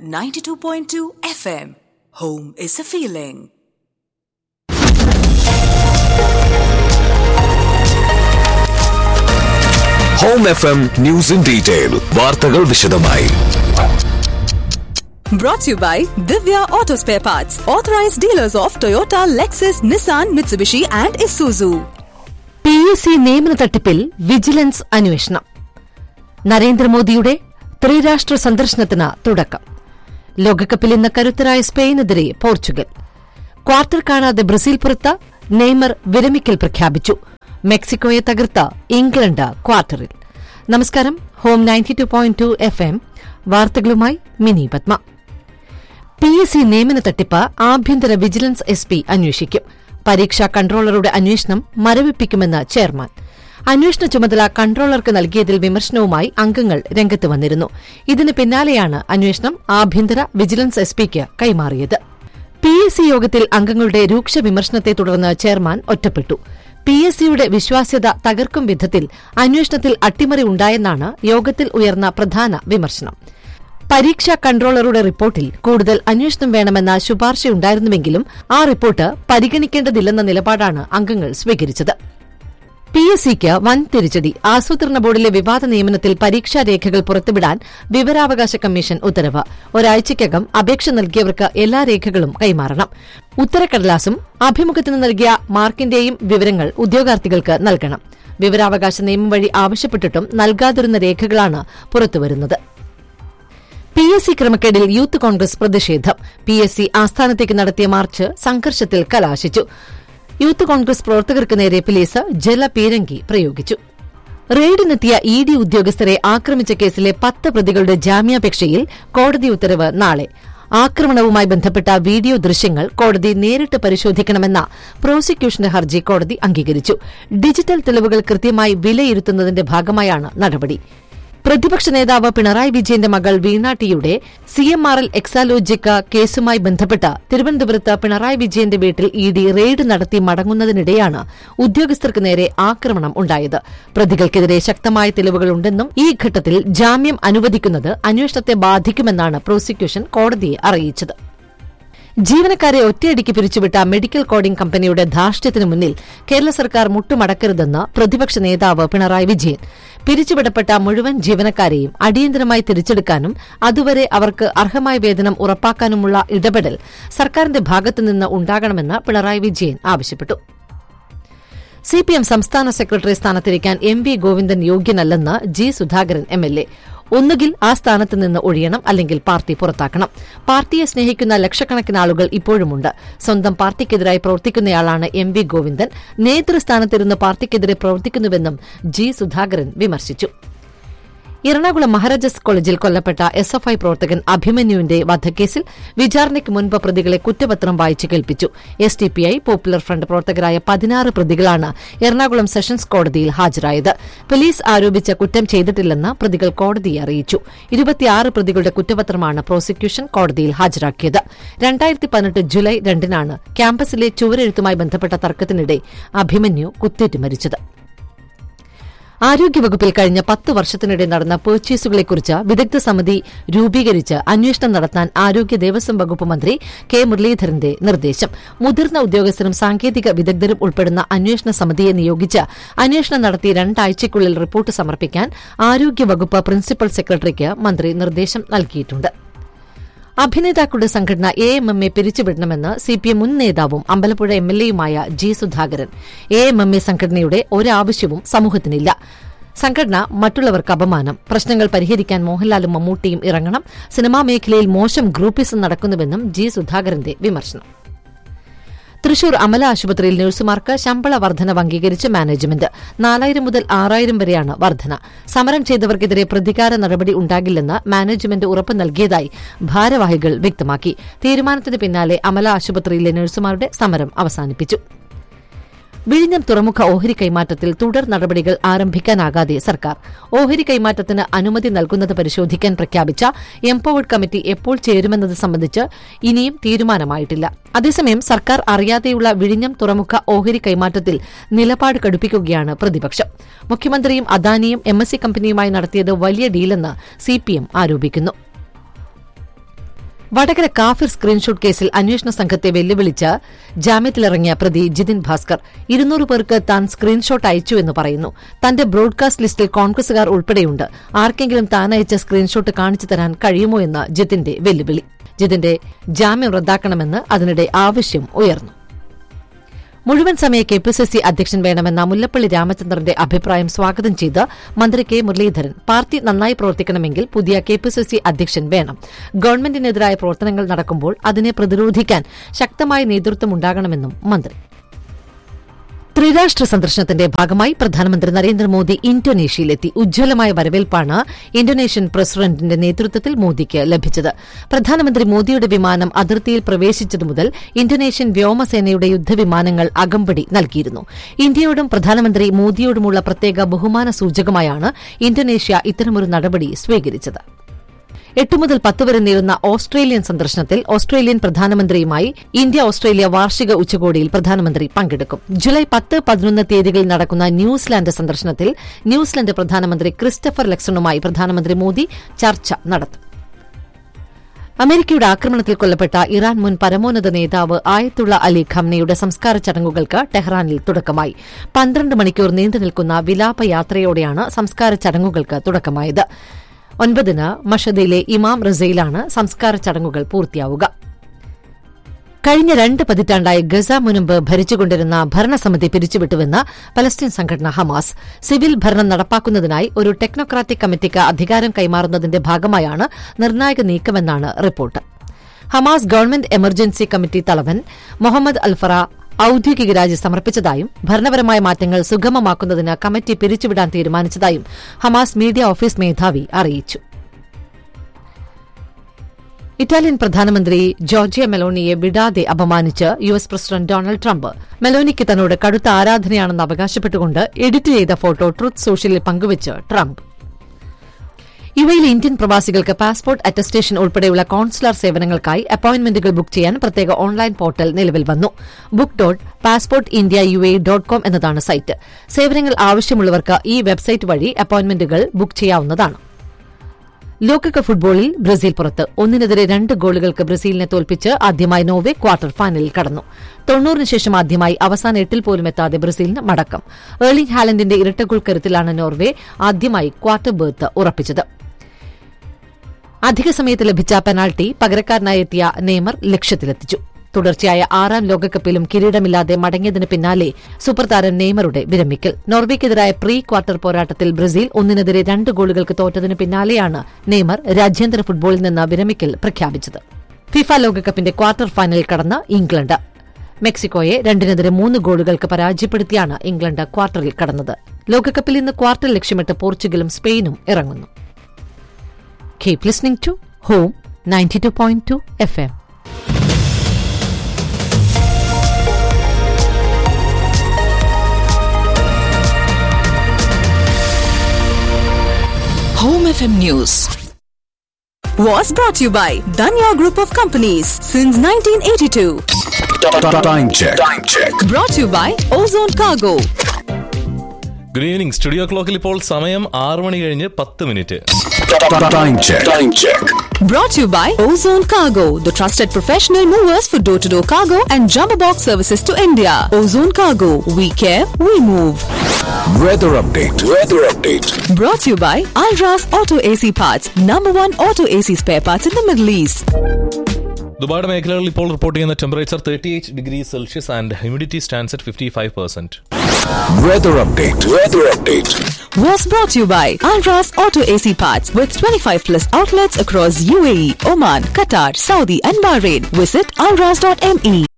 92.2 FM. Home is a feeling. Home F M news in detail വാർത്തകൾ വിശദമായി Brought to you by Divya Auto Spare Parts, authorized dealers of Toyota, Lexus, Nissan, Mitsubishi, and Isuzu. P S C നിയമന തട്ടിപ്പിൽ vigilance അന്വേഷണം നരേന്ദ്രമോദിയുടെ ത്രിരാഷ്ട്ര സന്ദർശനത്തിന് തുടക്കം ലോകകപ്പിൽ ഇന്ന് കരുത്തരായ സ്പെയിനെതിരെ പോർച്ചുഗൽ ക്വാർട്ടർ കാണാതെ ബ്രസീൽ പുറത്ത് നെയ്മർ വിരമിക്കൽ പ്രഖ്യാപിച്ചു മെക്സിക്കോയെ തകർത്ത ഇംഗ്ലണ്ട് ക്വാർട്ടറിൽ നമസ്കാരം home ninety two point two F M വാർത്തകളുമായി Mini Padma P S C നിയമന തട്ടിപ്പ് ആഭ്യന്തര വിജിലൻസ് എസ് പി അന്വേഷിക്കും പരീക്ഷാ കൺട്രോളറുടെ അന്വേഷണം മരവിപ്പിക്കുമെന്ന് ചെയർമാൻ അന്വേഷണ ചുമതല കൺട്രോളർക്ക് നൽകിയതിൽ വിമർശനവുമായി അംഗങ്ങൾ രംഗത്ത് വന്നിരുന്നു ഇതിന് പിന്നാലെയാണ് അന്വേഷണം ആഭ്യന്തര വിജിലൻസ് എസ് പിക്ക് കൈമാറിയത് പി എസ് സി യോഗത്തിൽ അംഗങ്ങളുടെ രൂക്ഷ വിമർശനത്തെ തുടർന്ന് ചെയർമാൻ ഒറ്റപ്പെട്ടു പി എസ് സിയുടെ വിശ്വാസ്യത തകർക്കും വിധത്തിൽ അന്വേഷണത്തിൽ അട്ടിമറി ഉണ്ടായെന്നാണ് യോഗത്തിൽ ഉയർന്ന പ്രധാന വിമർശനം പരീക്ഷാ കൺട്രോളറുടെ റിപ്പോർട്ടിൽ കൂടുതൽ അന്വേഷണം വേണമെന്ന ശുപാർശയുണ്ടായിരുന്നുവെങ്കിലും ആ റിപ്പോർട്ട് പരിഗണിക്കേണ്ടതില്ലെന്ന നിലപാടാണ് അംഗങ്ങൾ സ്വീകരിച്ചത് പി എസ് സിക്ക് വൻ തിരിച്ചടി ആസൂത്രണ ബോർഡിലെ വിവാദ നിയമനത്തിൽ പരീക്ഷാ രേഖകൾ പുറത്തുവിടാൻ വിവരാവകാശ കമ്മീഷൻ ഉത്തരവ് ഒരാഴ്ചയ്ക്കകം അപേക്ഷ നൽകിയവർക്ക് എല്ലാ രേഖകളും കൈമാറണം ഉത്തരക്കടലാസും അഭിമുഖത്തിന് നൽകിയ മാർക്കിന്റെയും വിവരങ്ങൾ ഉദ്യോഗാർത്ഥികൾക്ക് നൽകണം വിവരാവകാശ നിയമം വഴി ആവശ്യപ്പെട്ടിട്ടും നൽകാതിരുന്ന രേഖകളാണ് പുറത്തുവരുന്നത് പി എസ് സി ക്രമക്കേടിൽ യൂത്ത് കോൺഗ്രസ് പ്രതിഷേധം പി എസ് സി ആസ്ഥാനത്തേക്ക് നടത്തിയ മാർച്ച് സംഘർഷത്തിൽ കലാശിച്ചു യൂത്ത് കോൺഗ്രസ് പ്രവർത്തകർക്ക് നേരെ പോലീസ് ജലപീരങ്കി പ്രയോഗിച്ചു റെയ്ഡിനെത്തിയ ഇ ഡി ഉദ്യോഗസ്ഥരെ ആക്രമിച്ച കേസിലെ പത്ത് പ്രതികളുടെ ജാമ്യാപേക്ഷയിൽ കോടതി ഉത്തരവ് നാളെ ആക്രമണവുമായി ബന്ധപ്പെട്ട വീഡിയോ ദൃശ്യങ്ങൾ കോടതി നേരിട്ട് പരിശോധിക്കണമെന്ന പ്രോസിക്യൂഷന്റെ ഹർജി കോടതി അംഗീകരിച്ചു ഡിജിറ്റൽ തെളിവുകൾ കൃത്യമായി വിലയിരുത്തുന്നതിന്റെ ഭാഗമായാണ് നടപടി പ്രതിപക്ഷ നേതാവ് പിണറായി വിജയന്റെ മകൾ വീണ ടിയുടെ സി എം ആർ എൽ എക്സാലോജിക്ക കേസുമായി ബന്ധപ്പെട്ട് തിരുവനന്തപുരത്ത് പിണറായി വിജയന്റെ വീട്ടിൽ ഇ ഡി റെയ്ഡ് നടത്തി മടങ്ങുന്നതിനിടെയാണ് ഉദ്യോഗസ്ഥർക്ക് നേരെ ആക്രമണം ഉണ്ടായത് പ്രതികൾക്കെതിരെ ശക്തമായ തെളിവുകളുണ്ടെന്നും ഈ ഘട്ടത്തിൽ ജാമ്യം അനുവദിക്കുന്നത് അന്വേഷണത്തെ ബാധിക്കുമെന്നാണ് പ്രോസിക്യൂഷൻ കോടതിയെ അറിയിച്ചത് ജീവനക്കാരെ ഒറ്റയടിക്ക് പിരിച്ചുവിട്ട മെഡിക്കൽ കോഡിംഗ് കമ്പനിയുടെ ധാർഷ്ട്യത്തിനു മുന്നിൽ കേരള സർക്കാർ മുട്ടുമടക്കരുതെന്ന് പ്രതിപക്ഷ നേതാവ് പിണറായി വിജയൻ പിരിച്ചുവിടപ്പെട്ട മുഴുവൻ ജീവനക്കാരെയും അടിയന്തരമായി തിരിച്ചെടുക്കാനും അതുവരെ അവർക്ക് അർഹമായ വേതനം ഉറപ്പാക്കാനുമുള്ള ഇടപെടൽ സർക്കാരിന്റെ ഭാഗത്തുനിന്ന് ഉണ്ടാകണമെന്ന് പിണറായി വിജയൻ ആവശ്യപ്പെട്ടു സിപിഎം സംസ്ഥാന സെക്രട്ടറി സ്ഥാനത്തിരിക്കാൻ എം വി ഗോവിന്ദൻ യോഗ്യനല്ലെന്ന് G Sudhakaran M L A ഒന്നുകിൽ ആ സ്ഥാനത്ത് നിന്ന് ഒഴിയണം അല്ലെങ്കിൽ പാർട്ടി പുറത്താക്കണം പാർട്ടിയെ സ്നേഹിക്കുന്ന ലക്ഷക്കണക്കിന് ആളുകൾ ഇപ്പോഴുമുണ്ട് സ്വന്തം പാർട്ടിക്കെതിരായി പ്രവർത്തിക്കുന്നയാളാണ് എം വി ഗോവിന്ദൻ നേതൃസ്ഥാനത്തിരുന്ന് പാർട്ടിക്കെതിരെ പ്രവർത്തിക്കുന്നുവെന്നും ജി സുധാകരൻ വിമർശിച്ചു എറണാകുളം മഹാരാജാസ് കോളേജിൽ കൊല്ലപ്പെട്ട എസ് എഫ് ഐ പ്രവർത്തകൻ അഭിമന്യുവിന്റെ വധക്കേസിൽ വിചാരണയ്ക്ക് മുൻപ് പ്രതികളെ കുറ്റപത്രം വായിച്ചു കേൾപ്പിച്ചു S D P I popular front പ്രവർത്തകരായ പതിനാറ് പ്രതികളാണ് എറണാകുളം സെഷൻസ് കോടതിയിൽ ഹാജരായത് പോലീസ് ആരോപിച്ച കുറ്റം ചെയ്തിട്ടില്ലെന്ന് പ്രതികൾ കോടതിയെ അറിയിച്ചു ഇരുപത്തിയാറ് പ്രതികളുടെ കുറ്റപത്രമാണ് പ്രോസിക്യൂഷൻ കോടതിയിൽ ഹാജരാക്കിയത് രണ്ടായിരത്തി പതിനെട്ട് ജൂലൈ രണ്ടിനാണ് ക്യാമ്പസിലെ ചുവരെഴുത്തുമായി ബന്ധപ്പെട്ട തർക്കത്തിനിടെ അഭിമന്യു കുത്തേറ്റ് മരിച്ചത് ആരോഗ്യവകുപ്പിൽ കഴിഞ്ഞ പത്ത് വർഷത്തിനിടെ നടന്ന പർച്ചേസുകളെക്കുറിച്ച് വിദഗ്ധ സമിതി രൂപീകരിച്ച് അന്വേഷണം നടത്താൻ ആരോഗ്യ ദേവസ്വം വകുപ്പ് മന്ത്രി കെ മുരളീധരന്റെ നിർദ്ദേശം മുതിർന്ന ഉദ്യോഗസ്ഥരും സാങ്കേതിക വിദഗ്ധരും ഉൾപ്പെടുന്ന അന്വേഷണ സമിതിയെ നിയോഗിച്ച് അന്വേഷണം നടത്തി രണ്ടാഴ്ചയ്ക്കുള്ളിൽ റിപ്പോർട്ട് സമർപ്പിക്കാൻ ആരോഗ്യവകുപ്പ് പ്രിൻസിപ്പൽ സെക്രട്ടറിക്ക് മന്ത്രി നിർദ്ദേശം നൽകിയിട്ടുണ്ട് അഭിനേതാക്കളുടെ സംഘടന എ എം എം എ പിരിച്ചുവിടണമെന്ന് സിപിഎം മുൻ നേതാവും അമ്പലപ്പുഴ എം എൽ എയുമായ G Sudhakaran A M M A സംഘടനയുടെ ഒരാവശ്യവും സമൂഹത്തിനില്ല സംഘടന മറ്റുള്ളവർക്ക് അപമാനം പ്രശ്നങ്ങൾ പരിഹരിക്കാൻ മോഹൻലാലും മമ്മൂട്ടിയും ഇറങ്ങണം സിനിമാ മേഖലയിൽ മോശം ഗ്രൂപ്പിസം നടക്കുന്നുവെന്നും ജി സുധാകരന്റെ വിമർശനം തൃശൂർ അമല ആശുപത്രിയിൽ നഴ്സുമാർക്ക് ശമ്പള വർധനവ് അംഗീകരിച്ച് മാനേജ്മെന്റ് നാലായിരം മുതൽ ആറായിരം വരെയാണ് വർധന സമരം ചെയ്തവർക്കെതിരെ പ്രതികാര നടപടി ഉണ്ടാകില്ലെന്ന് മാനേജ്മെന്റ് ഉറപ്പ് നൽകിയതായി ഭാരവാഹികൾ വ്യക്തമാക്കി തീരുമാനത്തിന് പിന്നാലെ അമല ആശുപത്രിയിലെ നഴ്സുമാരുടെ സമരം അവസാനിപ്പിച്ചു വിഴിഞ്ഞം തുറമുഖ ഓഹരി കൈമാറ്റത്തിൽ തുടർ നടപടികൾ ആരംഭിക്കാനാകാതെ സർക്കാർ ഓഹരി കൈമാറ്റത്തിന് അനുമതി നൽകുന്നത് പരിശോധിക്കാൻ പ്രഖ്യാപിച്ച എംപവേർഡ് കമ്മിറ്റി എപ്പോൾ ചേരുമെന്നത് സംബന്ധിച്ച് ഇനിയും തീരുമാനമായിട്ടില്ല അതേസമയം സർക്കാർ അറിയാതെയുള്ള വിഴിഞ്ഞം തുറമുഖ ഓഹരി കൈമാറ്റത്തിൽ നിലപാട് കടുപ്പിക്കുകയാണ് പ്രതിപക്ഷം മുഖ്യമന്ത്രിയും അദാനിയും എം എസ് സി കമ്പനിയുമായി നടത്തിയത് വലിയ ഡീലെന്ന് സിപിഎം ആരോപിക്കുന്നു വടകര കാഫിർ സ്ക്രീൻഷോട്ട് കേസിൽ അന്വേഷണ സംഘത്തെ വെല്ലുവിളിച്ച് ജാമ്യത്തിലിറങ്ങിയ പ്രതി ജിതിൻ ഭാസ്കർ ഇരുന്നൂറ് പേർക്ക് താൻ സ്ക്രീൻഷോട്ട് അയച്ചു എന്ന് പറയുന്നു തന്റെ ബ്രോഡ്കാസ്റ്റ് ലിസ്റ്റിൽ കോൺഗ്രസുകാർ ഉൾപ്പെടെയുണ്ട് ആർക്കെങ്കിലും താൻ അയച്ച സ്ക്രീൻഷോട്ട് കാണിച്ചു തരാൻ കഴിയുമോ എന്ന് ജിതിന്റെ വെല്ലുവിളി ജിതിന്റെ ജാമ്യം റദ്ദാക്കണമെന്ന് അതിനിടെ ആവശ്യം ഉയർന്നു മുഴുവൻ സമയ കെ പി സി സി അധ്യക്ഷൻ വേണമെന്ന മുല്ലപ്പള്ളി രാമചന്ദ്രന്റെ അഭിപ്രായം സ്വാഗതം ചെയ്ത് മന്ത്രി കെ മുരളീധരൻ പാർട്ടി നന്നായി പ്രവർത്തിക്കണമെങ്കിൽ പുതിയ കെ പി സി സി അധ്യക്ഷൻ വേണം ഗവൺമെന്റിനെതിരായ പ്രവർത്തനങ്ങൾ നടക്കുമ്പോൾ അതിനെ പ്രതിരോധിക്കാൻ ശക്തമായ നേതൃത്വം ഉണ്ടാകണമെന്നും മന്ത്രി ത്രിരാഷ്ട്ര സന്ദർശനത്തിന്റെ ഭാഗമായി പ്രധാനമന്ത്രി നരേന്ദ്രമോദി ഇന്തോനേഷ്യയിലെത്തി ഉജ്ജ്വലമായ വരവേൽപ്പാണ് ഇന്തോനേഷ്യൻ പ്രസിഡന്റിന്റെ നേതൃത്വത്തിൽ മോദിക്ക് ലഭിച്ചത് പ്രധാനമന്ത്രി മോദിയുടെ വിമാനം അതിർത്തിയിൽ പ്രവേശിച്ചതു മുതൽ ഇന്തോനേഷ്യൻ വ്യോമസേനയുടെ യുദ്ധവിമാനങ്ങൾ അകമ്പടി നൽകിയിരുന്നു ഇന്ത്യയോടും പ്രധാനമന്ത്രി മോദിയോടുമുള്ള പ്രത്യേക ബഹുമാന സൂചകമായാണ് ഇന്തോനേഷ്യ ഇത്തരമൊരു നടപടി സ്വീകരിച്ചത് എട്ട് മുതൽ പത്ത് വരെ നീളുന്ന ഓസ്ട്രേലിയൻ സന്ദർശനത്തിൽ ഓസ്ട്രേലിയൻ പ്രധാനമന്ത്രിയുമായി ഇന്ത്യ ഓസ്ട്രേലിയ വാർഷിക ഉച്ചകോടിയിൽ പ്രധാനമന്ത്രി പങ്കെടുക്കും ജൂലൈ പത്ത് പതിനൊന്ന് തീയതികളിൽ നടക്കുന്ന ന്യൂസിലാൻഡ് സന്ദർശനത്തിൽ ന്യൂസിലൻഡ് പ്രധാനമന്ത്രി ക്രിസ്റ്റഫർ ലെക്സണുമായി പ്രധാനമന്ത്രി മോദി ചർച്ച നടത്തും അമേരിക്കയുടെ ആക്രമണത്തിൽ കൊല്ലപ്പെട്ട ഇറാൻ മുൻ പരമോന്നത നേതാവ് ആയത്തുള്ള അലി ഖംനയുടെ സംസ്കാര ചടങ്ങുകൾക്ക് ടെഹ്റാനിൽ തുടക്കമായി പന്ത്രണ്ട് മണിക്കൂർ നീണ്ടുനിൽക്കുന്ന വിലാപയാത്രയോടെയാണ് സംസ്കാര ചടങ്ങുകൾക്ക് തുടക്കമായത് ഒൻപതിന് മഷദയിലെ ഇമാം റസയിലാണ് സംസ്കാര ചടങ്ങുകൾ പൂർത്തിയാവുക കഴിഞ്ഞ രണ്ട് പതിറ്റാണ്ടായി ഗസ മുൻപ് ഭരിച്ചുകൊണ്ടിരുന്ന ഭരണസമിതി പിരിച്ചുവിട്ടുവെന്ന് പലസ്തീൻ സംഘടന ഹമാസ് സിവിൽ ഭരണം നടപ്പാക്കുന്നതിനായി ഒരു ടെക്നോക്രാറ്റിക് കമ്മിറ്റിക്ക് അധികാരം കൈമാറുന്നതിന്റെ ഭാഗമായാണ് നിർണായക നീക്കമെന്നാണ് report Hamas government emergency committee തലവൻ മുഹമ്മദ് അൽഫറ ഔദ്യോഗിക രാജി സമർപ്പിച്ചതായും ഭരണപരമായ മാറ്റങ്ങൾ സുഗമമാക്കുന്നതിന് കമ്മിറ്റി പിരിച്ചുവിടാൻ തീരുമാനിച്ചതായും ഹമാസ് മീഡിയ ഓഫീസ് മേധാവി അറിയിച്ചു ഇറ്റാലിയൻ പ്രധാനമന്ത്രി ജോർജിയ മെലോണിയെ വിടാതെ അപമാനിച്ച് U S president Donald Trump മെലോണിക്ക് തന്നോട് കടുത്ത ആരാധനയാണെന്ന് അവകാശപ്പെട്ടുകൊണ്ട് എഡിറ്റ് ചെയ്ത ഫോട്ടോ ട്രുത്ത് സോഷ്യലിൽ പങ്കുവച്ച് ട്രംപ് യുഎയിലെ ഇന്ത്യൻ പ്രവാസികൾക്ക് പാസ്പോർട്ട് അറ്റസ്റ്റേഷൻ ഉൾപ്പെടെയുള്ള കോൺസുലർ സേവനങ്ങൾക്കായി അപ്പോയിന്റ്മെന്റുകൾ ബുക്ക് ചെയ്യാൻ പ്രത്യേക ഓൺലൈൻ പോർട്ടൽ നിലവിൽ വന്നു book dot passport India U A dot com എന്നതാണ് സൈറ്റ് സേവനങ്ങൾ ആവശ്യമുള്ളവർക്ക് ഈ വെബ്സൈറ്റ് വഴി അപ്പോയിന്റ്മെന്റുകൾ ബുക്ക് ചെയ്യാവുന്നതാണ് ലോകകപ്പ് ഫുട്ബോളിൽ ബ്രസീൽ പുറത്ത് ഒന്നിനെതിരെ രണ്ട് ഗോളുകൾക്ക് ബ്രസീലിനെ തോൽപ്പിച്ച് ആദ്യമായി നോർവെ ക്വാർട്ടർ ഫൈനലിൽ കടന്നു തൊണ്ണൂറിന് ശേഷം ആദ്യമായി അവസാന എട്ടിൽ പോലും എത്താതെ ബ്രസീലിന് മടക്കം ഏർലിംഗ് ഹാലൻഡിന്റെ ഇരട്ടഗോൾ കരുത്തിലാണ് നോർവെ ആദ്യമായി ക്വാർട്ടർ ബർത്ത് ഉറപ്പിച്ചത് അധിക സമയത്ത് ലഭിച്ച പെനാൽറ്റി പകരക്കാരനായി എത്തിയ നെയ്മർ ലക്ഷ്യത്തിലെത്തിച്ചു തുടർച്ചയായ ആറാം ലോകകപ്പിലും കിരീടമില്ലാതെ മടങ്ങിയതിന് പിന്നാലെ സൂപ്പർ താരം നെയ്മറുടെ വിരമിക്കൽ നോർവേക്കെതിരായ പ്രീ ക്വാർട്ടർ പോരാട്ടത്തിൽ ബ്രസീൽ ഒന്നിനെതിരെ രണ്ട് ഗോളുകൾക്ക് തോറ്റതിന് പിന്നാലെയാണ് നെയ്മർ രാജ്യാന്തര ഫുട്ബോളിൽ നിന്ന് വിരമിക്കൽ പ്രഖ്യാപിച്ചത് ഫിഫ ലോകകപ്പിന്റെ ക്വാർട്ടർ ഫൈനലിൽ കടന്ന് ഇംഗ്ലണ്ട് മെക്സിക്കോയെ രണ്ടിനെതിരെ മൂന്ന് ഗോളുകൾക്ക് പരാജയപ്പെടുത്തിയാണ് ഇംഗ്ലണ്ട് ക്വാർട്ടറിൽ കടന്നത് ലോകകപ്പിൽ ഇന്ന് ക്വാർട്ടർ ലക്ഷ്യമിട്ട് പോർച്ചുഗലും സ്പെയിനും ഇറങ്ങുന്നു keep listening to home ninety two point two F M Home FM News was brought to you by Danya Group of Companies since 1982. Time check. Time check. Brought to you by Ozone Cargo. Good evening studio ക്ലോക്കിൽ ഇപ്പോൾ സമയം ആറ് മണി കഴിഞ്ഞ് പത്ത് minute Time check. Time check. Brought to you by Ozone Cargo, the trusted professional movers for door to door cargo and jumbo box services to India. Ozone Cargo, we care, we move. Weather update. Weather update. Brought to you by Alras Auto AC Parts, number one auto AC spare parts in the Middle East. ദുബായുടെ മേഖലകളിൽ ഇപ്പോൾ report ചെയ്യുന്ന temperature thirty eight degree Celsius and humidity stands at fifty five percent Weather update. Weather update. Was brought to you by Alras Auto AC Parts with 25 plus outlets across UAE, Oman, Qatar, Saudi, and Bahrain. Visit alras.me.